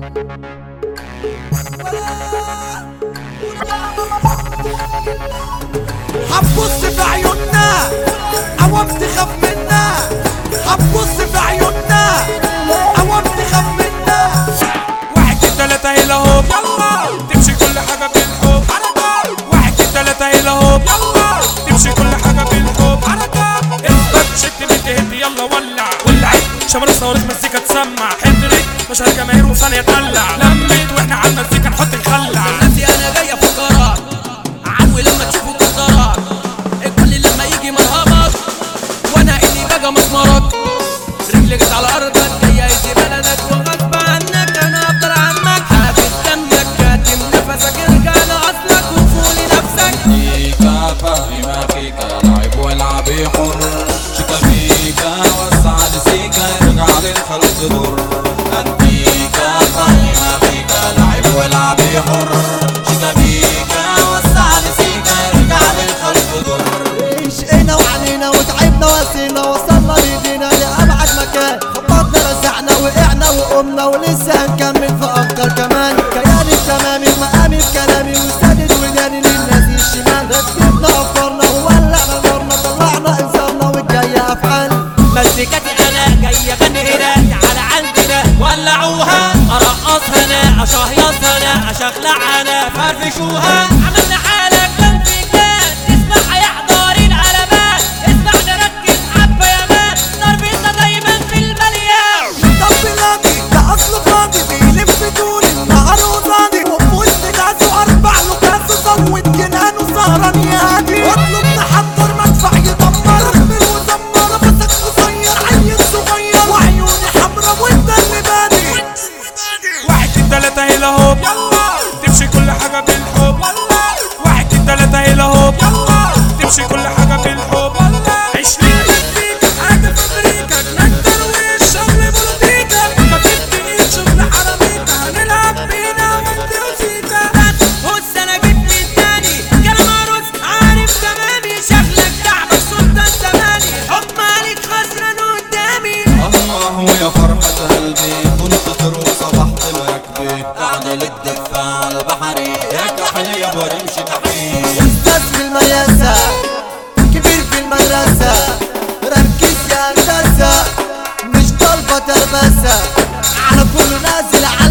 هتبص في عيوننا عوام تخاف منا هتبص في عيوننا عوام تخاف منا واحد اتنين تلاتة هيلا هوب يلا تمشي كل حاجة بالحب واحد اتنين تلاتة هيلا هوب يلا تمشي كل حاجة بالحب اثبت شد بنت هدي يلا ولع ولعت شمال صواريخ مزيكا تسمع حضرت مشهد جماهير وثانية تولع لمت واحنا على المزيكا نحط نخلع نفسي انا جاي افكرك عدوي لما تشوفه قدرك الكل لما يجي مرهبك وانا اني باجي مسمرك رجلي جت على ارضك جاي ايدي بلدك وغصب عنك انا افضل عنك حابس دمك كاتم نفسك ارجع لاصلك وفولي نفسك فيكا فاهمة فيكا لعب والعب حر شكا فيكا وسع لسيكا ارجع للخلق ضر أنتيكا فاهمة فيكا لعب والعب حر شكا فيكا وسع لسيكا ارجع للخلق ضر شقينا وعلينا وتعبنا وسينا وصلنا ليدينا لأبعد مكان خبطنا رزعنا وقعنا وقمنا ولسه هنكمل في أكتر كمان كياني تمامي ومقامي بكلامي وسدد وداني للناس الشمال رتبنا أفكارنا وولعنا نارنا طلعنا إنذارنا والجاية أفعال مزيكتي انا جاي اغني هنا تعالى عندنا ولعوها ارقصها انا اشهيصها انا اشخلع انا فرفشوها عملنا حالك للفكان تسمع يحضر العلامات اسمع نركز حبه يا مان ضربتنا دايما في المليان طب بلادي ده أصله فاضي بيلف طول النهار وصادي وفي وسط ناسه أربع لوكاس وزود جنان وسهران يهادي اطلب تحضر مدفع يدمر احمل وزمر مسك قصير عيل صغير وعيوني حمرا وانت اللي بادي واحد اتنين تلاتة هيلا هوب يلا تمشي كل حاجة بالحب واحد اتنين تلاتة هيلا هوب يلا تمشي كل حاجة بالحب عشرين فيك حاجة في أمريكا جنان ترويج شغل بوليتيكا خفيف تقيل شغل حراميكا هنلعب بينا مدي وزيكا بص انا جيت من تاني كلام عروس عارف تمامي شكلك تعبك سلطان زماني حكم عليك خسران قدامي الله يا فرحة قلبي كنت تروح صبحت مركبي قاعدة للدفاع على البحري يا كحل يا برمشي تحيي أستاذ في المياسة كبير في المدرسة ركز يا هندسة مش طالبة تربسة على كل نازل على